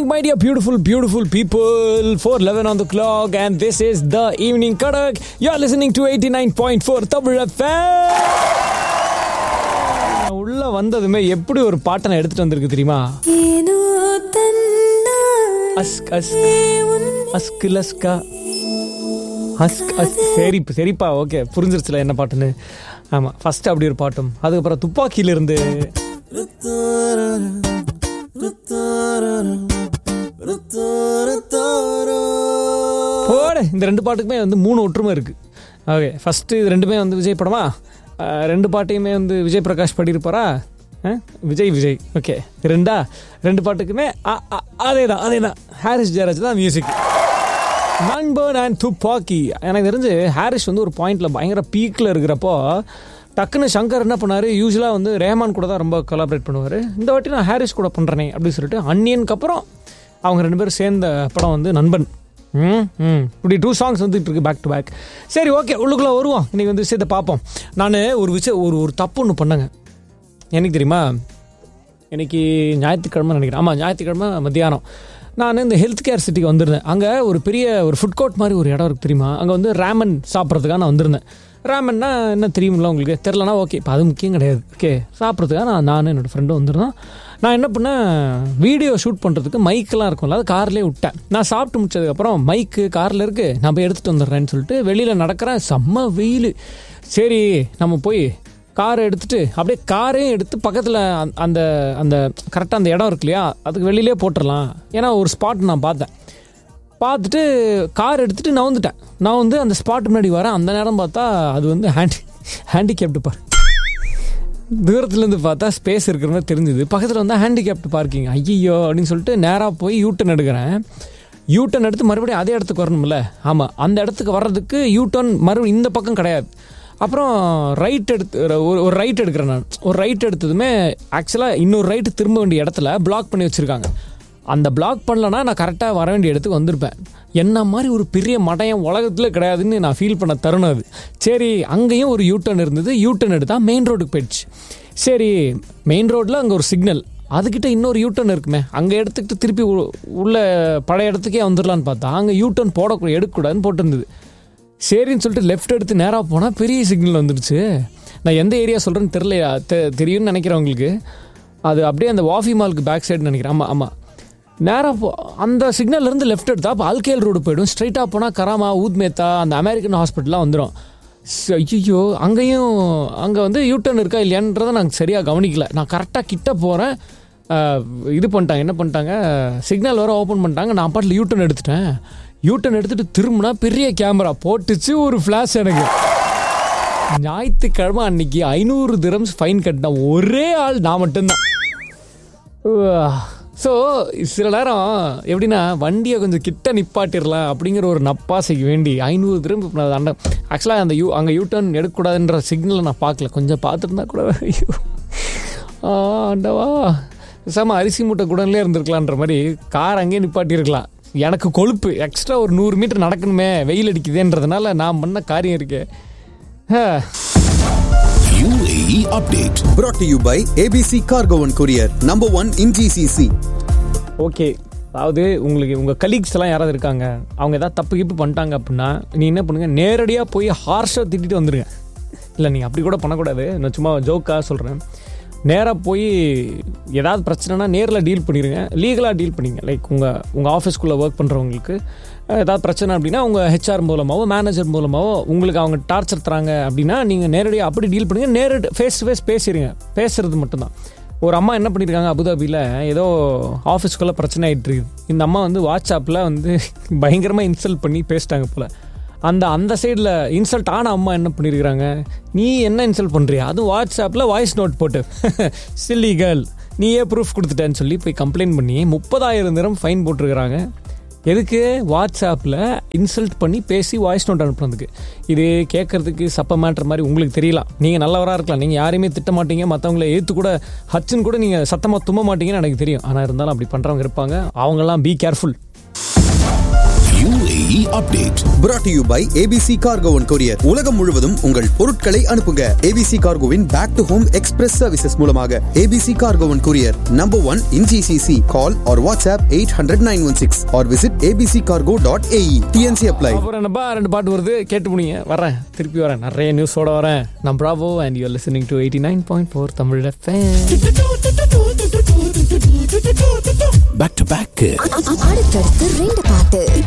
my dear beautiful, beautiful people. 411 on the clock, and this is the evening Kadak. You're listening to 89.4 Tamil FM. உள்ள வந்ததுமே எப்படி ஒரு பாட்டை நான் எடுத்துட்டு வந்திருக்கு தெரியுமா ஏனோ அஸ்க் அஸ் அஸ்க் லஸ்கா அஸ்க் அஸ் சரி சரிப்பா ஓகே புரிஞ்சிருச்சுல என்ன பாட்டுன்னு ஆமாம் ஃபர்ஸ்ட் அப்படி ஒரு பாட்டும் அதுக்கப்புறம் துப்பாக்கியிலிருந்து போடு இந்த ரெண்டு பாட்டுக்குமே வந்து மூணு ஒற்றுமை இருக்கு ஓகே ஃபர்ஸ்ட் இது ரெண்டுமே வந்து விஜய் படமா அஹ், ரெண்டு பாட்டையுமே வந்து விஜய் பிரகாஷ் பாடியிருப்பாரா அஹ், விஜய் விஜய் ஓகே ரெண்டா ரெண்டு பாட்டுக்குமே அதே தான் அதே தான் ஹாரிஸ் ஜெயராஜ் தான் மியூசிக் நண்பன் அண்ட் துப்பாக்கி எனக்கு தெரிஞ்சு ஹாரிஸ் வந்து ஒரு பாயிண்ட்ல பயங்கர பீக்கில் இருக்கிறப்போ டக்குன்னு சங்கர் என்ன பண்ணாரு யூஸ்வலாக வந்து ரேமான் கூட தான் ரொம்ப கொலாபரேட் பண்ணுவார் இந்த வாட்டி நான் ஹாரிஸ் கூட பண்ணுறேனே அப்படின்னு சொல்லிட்டு அன்னியனுக்கு அப்புறம் அவங்க ரெண்டு பேரும் சேர்ந்த படம் வந்து நண்பன் ம் ம் இப்படி டூ சாங்ஸ் வந்துட்டு இருக்கு பேக் டு பேக் சரி ஓகே உள்ளுக்குள்ளே வருவோம் இன்னைக்கு வந்து விஷயத்தை பார்ப்போம் நான் ஒரு விஷயம் ஒரு ஒரு தப்பு ஒன்று பண்ணேங்க எனக்கு தெரியுமா இன்னைக்கு ஞாயிற்றுக்கிழமை நினைக்கிறேன் ஆமாம் ஞாயிற்றுக்கிழமை மத்தியானம் நான் இந்த ஹெல்த் கேர் சிட்டிக்கு வந்திருந்தேன் அங்கே ஒரு பெரிய ஒரு ஃபுட் கோர்ட் மாதிரி ஒரு இடம் இருக்குது தெரியுமா அங்கே வந்து ரேமன் சாப்பிட்றதுக்காக நான் வந்திருந்தேன் ரேமன்னா என்ன தெரியுமில்ல உங்களுக்கு தெரிலனா ஓகே இப்போ அது முக்கியம் கிடையாது ஓகே சாப்பிட்றதுக்காக நான் நான் என்னோடய ஃப்ரெண்டும் வந்திருந்தோம் நான் என்ன பண்ணேன் வீடியோ ஷூட் பண்ணுறதுக்கு மைக்கெல்லாம் இருக்கும்ல அது கார்லேயே விட்டேன் நான் சாப்பிட்டு முடிச்சதுக்கப்புறம் மைக்கு காரில் இருக்குது நான் போய் எடுத்துகிட்டு வந்துடுறேன்னு சொல்லிட்டு வெளியில் நடக்கிறேன் செம்ம வெயில் சரி நம்ம போய் காரை எடுத்துட்டு அப்படியே காரையும் எடுத்து பக்கத்தில் அந்த அந்த கரெக்டாக அந்த இடம் இருக்கு இல்லையா அதுக்கு வெளியிலே போட்டுடலாம் ஏன்னா ஒரு ஸ்பாட் நான் பார்த்தேன் பார்த்துட்டு கார் எடுத்துட்டு நான் வந்துட்டேன் நான் வந்து அந்த ஸ்பாட் முன்னாடி வரேன் அந்த நேரம் பார்த்தா அது வந்து ஹேண்டி ஹேண்டிகேப்டு பார் தூரத்துலேருந்து பார்த்தா ஸ்பேஸ் இருக்கிற மாதிரி தெரிஞ்சுது பக்கத்தில் வந்து ஹேண்டிகேப்டு பார்க்கிங் ஐயோ அப்படின்னு சொல்லிட்டு நேராக போய் யூட்டன் எடுக்கிறேன் யூட்டன் எடுத்து மறுபடியும் அதே இடத்துக்கு வரணும்ல ஆமாம் அந்த இடத்துக்கு வர்றதுக்கு யூட்டன் மறுபடியும் இந்த பக்கம் கிடையாது அப்புறம் ரைட் எடுத்து ஒரு ஒரு ரைட் எடுக்கிறேன் நான் ஒரு ரைட் எடுத்ததுமே ஆக்சுவலாக இன்னொரு ரைட்டு திரும்ப வேண்டிய இடத்துல பிளாக் பண்ணி வச்சுருக்காங்க அந்த பிளாக் பண்ணலன்னா நான் கரெக்டாக வர வேண்டிய இடத்துக்கு வந்திருப்பேன் என்ன மாதிரி ஒரு பெரிய மடையம் உலகத்தில் கிடையாதுன்னு நான் ஃபீல் பண்ண தருணம் அது சரி அங்கேயும் ஒரு யூட்டர்ன் இருந்தது யூட்டர்ன் எடுத்தால் மெயின் ரோடுக்கு போயிடுச்சு சரி மெயின் ரோட்டில் அங்கே ஒரு சிக்னல் அதுக்கிட்ட இன்னொரு யூட்டர்ன் இருக்குமே அங்கே எடுத்துக்கிட்டு திருப்பி உ- உள்ள பழைய இடத்துக்கே வந்துடலான்னு பார்த்தா அங்கே யூட்டர்ன் போடக்கூடாது எடுக்கக்கூடாதுன்னு போட்டிருந்தது சரின்னு சொல்லிட்டு லெஃப்ட் எடுத்து நேராக போனால் பெரிய சிக்னல் வந்துடுச்சு நான் எந்த ஏரியா சொல்கிறேன்னு தெரியலையா தெ- தெரியும்னு நினைக்கிறேன் உங்களுக்கு அது அப்படியே அந்த வாஃபி மாலுக்கு பேக் சைடு நினைக்கிறேன் ஆமாம் ஆமாம் நேராக போ அந்த சிக்னல்ல இருந்து லெஃப்ட் எடுத்தா அப்போ அல்கேல் ரோடு போயிடும் ஸ்ட்ரைட்டாக போனால் கராமா ஊத்மேத்தா அந்த அமெரிக்கன் ஹாஸ்பிட்டல்லாம் வந்துடும் ஐயோ அங்கேயும் அங்கே வந்து யூட்டர்ன் இருக்கா இல்லையான்றதை நான் சரியாக கவனிக்கல நான் கரெக்டாக கிட்ட போகிறேன் இது பண்ணிட்டாங்க என்ன பண்ணிட்டாங்க சிக்னல் வர ஓப்பன் பண்ணிட்டாங்க நான் பாட்டில் யூட்டர்ன் எடுத்துட்டேன் யூட்டர்ன் எடுத்துட்டு திரும்பினா பெரிய கேமரா போட்டுச்சு ஒரு ஃப்ளாஷ் எனக்கு ஞாயிற்றுக்கிழமை அன்னைக்கு ஐநூறு திரம்ஸ் ஃபைன் கட்டின ஒரே ஆள் நான் மட்டும்தான் ஸோ சில நேரம் எப்படின்னா வண்டியை கொஞ்சம் கிட்ட நிப்பாட்டிடலாம் அப்படிங்கிற ஒரு நப்பாசைக்கு வேண்டி ஐநூறு திரும்ப அந்த ஆக்சுவலாக அந்த யூ அங்கே யூ டர்ன் எடுக்கக்கூடாதுன்ற சிக்னலை நான் பார்க்கல கொஞ்சம் பார்த்துருந்தா கூட ஐயோ ஆ, ஆண்டவா பேசாம அரிசி மூட்டை குடன்லேயே இருந்திருக்கலான்ற மாதிரி கார் அங்கேயே நிப்பாட்டியிருக்கலாம் எனக்கு கொழுப்பு எக்ஸ்ட்ரா ஒரு நூறு மீட்டர் நடக்கணுமே வெயில் அடிக்குதேன்றதுனால நான் பண்ண காரியம் இருக்கே ஆ. UAE update. brought to you by ABC Cargo and Courier, number one in GCC. Okay அதாவது உங்களுக்கு உங்கள் கலீக்ஸ் எல்லாம் யாராவது இருக்காங்க அவங்க ஏதாவது தப்பு கிப்பு பண்ணிட்டாங்க அப்படின்னா நீ என்ன பண்ணுங்க நேரடியாக போய் ஹார்ஷாக திட்டிட்டு வந்துடுங்க இல்லை நீங்கள் அப்படி கூட பண்ணக்கூடாது நான் சும்மா ஜோக்காக சொல்கிறேன் நேராக போய் ஏதாவது பிரச்சனைனா நேரில் டீல் பண்ணிடுங்க லீகலாக டீல் பண்ணிங்க லைக் உங்கள் உங்கள் ஆஃபீஸ்க்குள்ளே ஒர்க் பண்ணுறவங்களுக்கு ஏதாவது பிரச்சனை அப்படின்னா உங்கள் ஹெச்ஆர் மூலமாவோ மேனேஜர் மூலமாவோ உங்களுக்கு அவங்க டார்ச்சர் தராங்க அப்படின்னா நீங்கள் நேரடியாக அப்படி டீல் பண்ணுங்க நேரடி ஃபேஸ் டு ஃபேஸ் பேசிடுங்க பேசுறது மட்டும்தான் ஒரு அம்மா என்ன பண்ணியிருக்காங்க அபுதாபியில் ஏதோ ஆஃபீஸ்க்குள்ளே பிரச்சனை ஆகிட்டு இருக்குது இந்த அம்மா வந்து வாட்ஸ்அப்பில் வந்து பயங்கரமாக இன்சல்ட் பண்ணி பேசிட்டாங்க போல் அந்த அந்த சைடில் இன்சல்ட் ஆன அம்மா என்ன பண்ணியிருக்கிறாங்க நீ என்ன இன்சல்ட் பண்ணுறியா அதுவும் வாட்ஸ்அப்பில் வாய்ஸ் நோட் போட்டு சில்லி கேர்ள் நீயே ப்ரூஃப் கொடுத்துட்டேன்னு சொல்லி போய் கம்ப்ளைண்ட் பண்ணி முப்பதாயிரம் தினம் ஃபைன் போட்டிருக்கிறாங்க எதுக்கு வாட்ஸ்அப்பில் இன்சல்ட் பண்ணி பேசி வாய்ஸ் நோட் அனுப்புறதுக்கு இது கேட்கறதுக்கு சப்ப மேட்ரு மாதிரி உங்களுக்கு தெரியலாம் நீங்கள் நல்லவராக இருக்கலாம் நீங்கள் யாரையுமே திட்ட மாட்டீங்க மற்றவங்கள ஏற்று கூட ஹச்சுன்னு கூட நீங்கள் சத்தமாக தும்ப மாட்டீங்கன்னு எனக்கு தெரியும் ஆனால் இருந்தாலும் அப்படி பண்ணுறவங்க இருப்பாங்க அவங்கெல்லாம் be careful UAE UAE update. brought to you by ABC Cargo and Courier உலகம் முழுவதும் உங்கள் பொருட்களை அனுப்புங்க ABC Cargoவின் back to home express services மூலமாக ABC Cargo and Courier number one in GCC call or WhatsApp 800-916 or visit abccargo.ae TNC apply அப்புறம் என்னப்பா ரெண்டு பாட்டு வருது கேட்டு முடிங்க வரேன் திருப்பி வரேன் நிறைய நியூஸோட வரேன் நான் bravo and you listening to eighty nine point four Tamil Back to back. அடுத்தடுத்து ரெண்டு பாட்டு